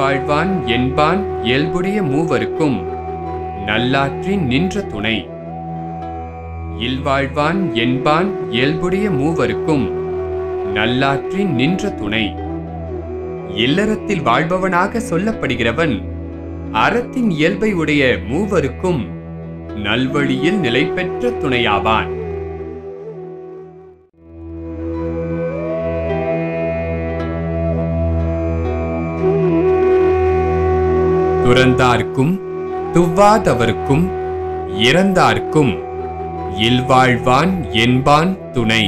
இல்வாழ்வான் என்பான் இயல்புடைய மூவருக்கும் நல்லாற்றி நின்ற துணை இல்வாழ்வான் என்பான் இயல்புடைய மூவருக்கும் நல்லாற்றி நின்ற துணை இல்லறத்தில் வாழ்பவனாக சொல்லப்படுகிறவன் அறத்தின் இயல்பை உடைய மூவருக்கும் நல்வழியில் நிலை பெற்ற துணையாவான் துறந்தார்க்கும் துவ்வாதவர்க்கும் இறந்தார்க்கும் இல்வாழ்வான் என்பான் துணை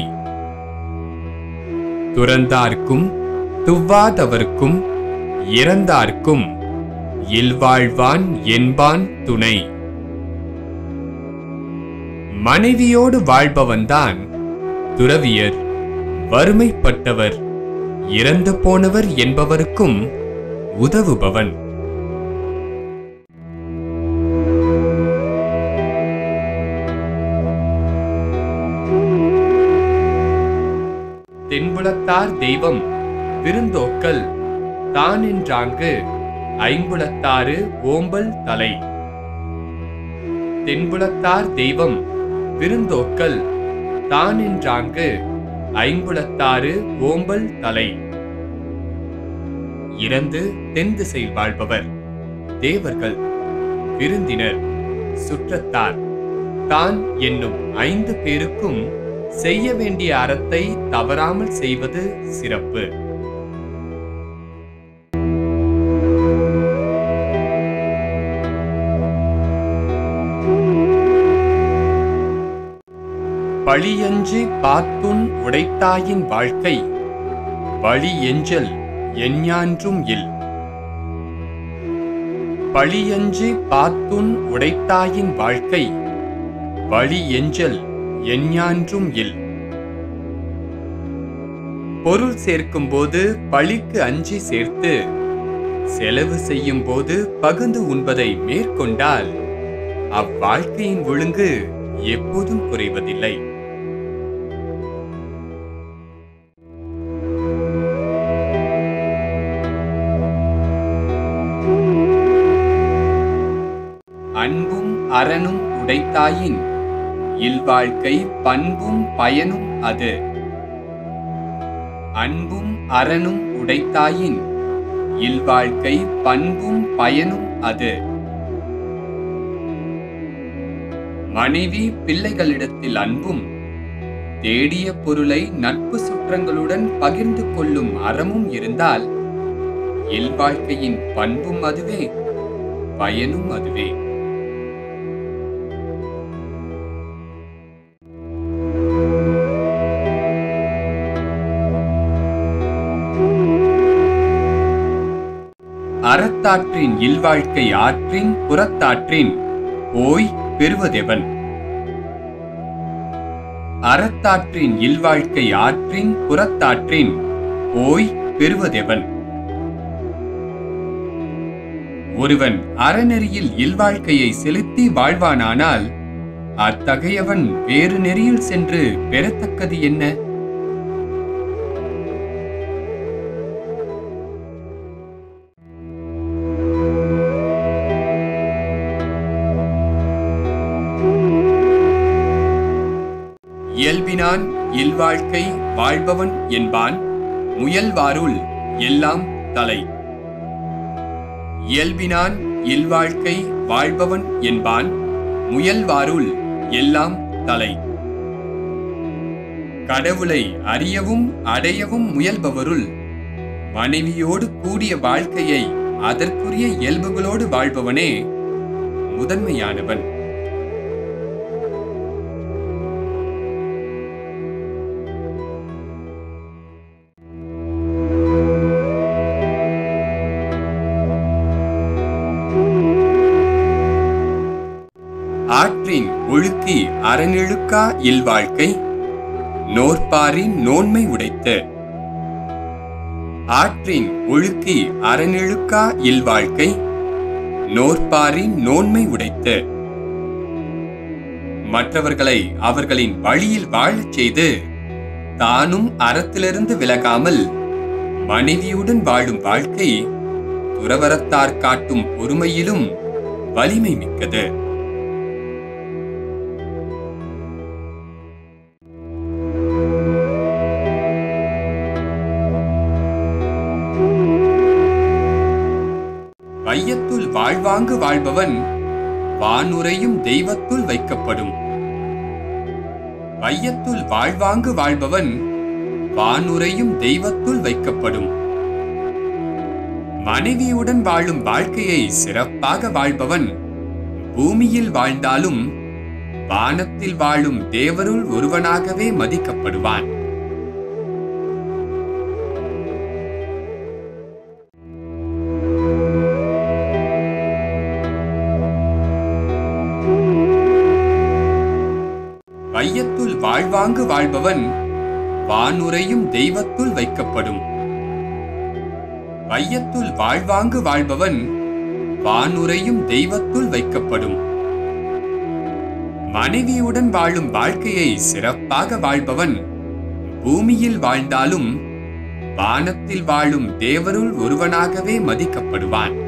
துறந்தார்க்கும் துவ்வாதவர்க்கும் இறந்தார்க்கும் இல்வாழ்வான் என்பான் துணை மனைவியோடு வாழ்பவன்தான் துறவியர் வறுமைப்பட்டவர் இறந்து போனவர் என்பவருக்கும் உதவுபவன் தென்புலத்தார் தெய்வம் விருந்தோக்கல் தானென்றாங்கு ஐம்புலத்தாறு ஓம்பல் தலை தென்புலத்தார் தெய்வம் விருந்தோக்கல் தானென்றாங்கு ஐம்புலத்தாறு ஓம்பல் தலை இறந்து தென் திசையில் வாழ்பவர் தேவர்கள் விருந்தினர் சுற்றத்தார் தான் என்னும் ஐந்து பேருக்கும் செய்ய வேண்டிய அறத்தை தவறாமல் செய்வது சிறப்பு பழியஞ்சு பாத்துன் உடைத்தாயின் வாழ்க்கை வழி எஞ்சல் எஞ்ஞான்றும் இல் பழியஞ்சு பாத்துன் உடைத்தாயின் வாழ்க்கை வழி எஞ்சல் எஞ்ஞான்றும் இல் பொருள் சேர்க்கும் போது பழிக்கு அஞ்சி சேர்த்து செலவு செய்யும் போது பகுந்து உண்பதை மேற்கொண்டால் அவ்வாழ்க்கையின் ஒழுங்கு எப்போதும் குறைவதில்லை அன்பும் அரணும் உடைத்தாயின் இல்வாழ்க்கை பண்பும் பயனும் அது அன்பும் அரணும் உடைத்தாயின் இல்வாழ்க்கை பண்பும் பயனும் அது மனைவி பிள்ளைகளிடத்தில் அன்பும் தேடிய பொருளை நட்பு சுற்றங்களுடன் பகிர்ந்து கொள்ளும் அறமும் இருந்தால் இல்வாழ்க்கையின் பண்பும் அதுவே பயனும் அதுவே அறத்தாற்றின் இல்வாழ்க்கை ஆற்றின் புறத்தாற்றின் போய் பெறுவதெவன் அறத்தாற்றின் இல்வாழ்க்கை ஆற்றின் புறத்தாற்றின் போய் பெறுவதெவன் ஒருவன் அறநெறியில் இல்வாழ்க்கையை செலுத்தி வாழ்வானானால் அத்தகையவன் வேறு நெறியில் சென்று பெறத்தக்கது என்ன இயல்பினான் இல்வாழ்க்கை வாழ்பவன் என்பான் முயல்வாருள் எல்லாம் தலை இயல்பினான் இல்வாழ்க்கை வாழ்பவன் என்பான் முயல்வாருள் எல்லாம் தலை கடவுளை அறியவும் அடையவும் முயல்பவருள் மனைவியோடு கூடிய வாழ்க்கையை அதற்குரிய இயல்புகளோடு வாழ்பவனே முதன்மையானவன் ஆற்றின் ஒழுக்கி அறநிழுக்கா இல்வாழ்க்கை நோற்பாரின் நோன்மை உடைத்து ஆற்றின் ஒழுக்கி அறநிழுக்கா இல்வாழ்க்கை நோற்பாரின் நோன்மை உடைத்து மற்றவர்களை அவர்களின் வழியில் வாழச் செய்து தானும் அறத்திலிருந்து விலகாமல் மனைவியுடன் வாழும் வாழ்க்கை துறவரத்தார் காட்டும் பொறுமையிலும் வலிமை மிக்கது வையத்துள் வாழ்வாங்கு வாழ்பவன் வானுரையும் தெய்வத்துள் வைக்கப்படும் வையத்துள் வாழ்வாங்கு வாழ்பவன் வானுரையும் தெய்வத்துள் வைக்கப்படும் மனைவியுடன் வாழும் வாழ்க்கையை சிறப்பாக வாழ்பவன் பூமியில் வாழ்ந்தாலும் வானத்தில் வாழும் தேவருள் ஒருவனாகவே மதிக்கப்படுவான் வையத்துள் வாழ்வாங்கு வாழ்பவன் வானுரையும் தெய்வத்துள் வைக்கப்படும் வையத்துள் வாழ்வாங்கு வாழ்பவன் வானுரையும் தெய்வத்துள் வைக்கப்படும் மனைவியுடன் வாழும் வாழ்க்கையை சிறப்பாக வாழ்பவன் பூமியில் வாழ்ந்தாலும் வானத்தில் வாழும் தேவருள் ஒருவனாகவே மதிக்கப்படுவான்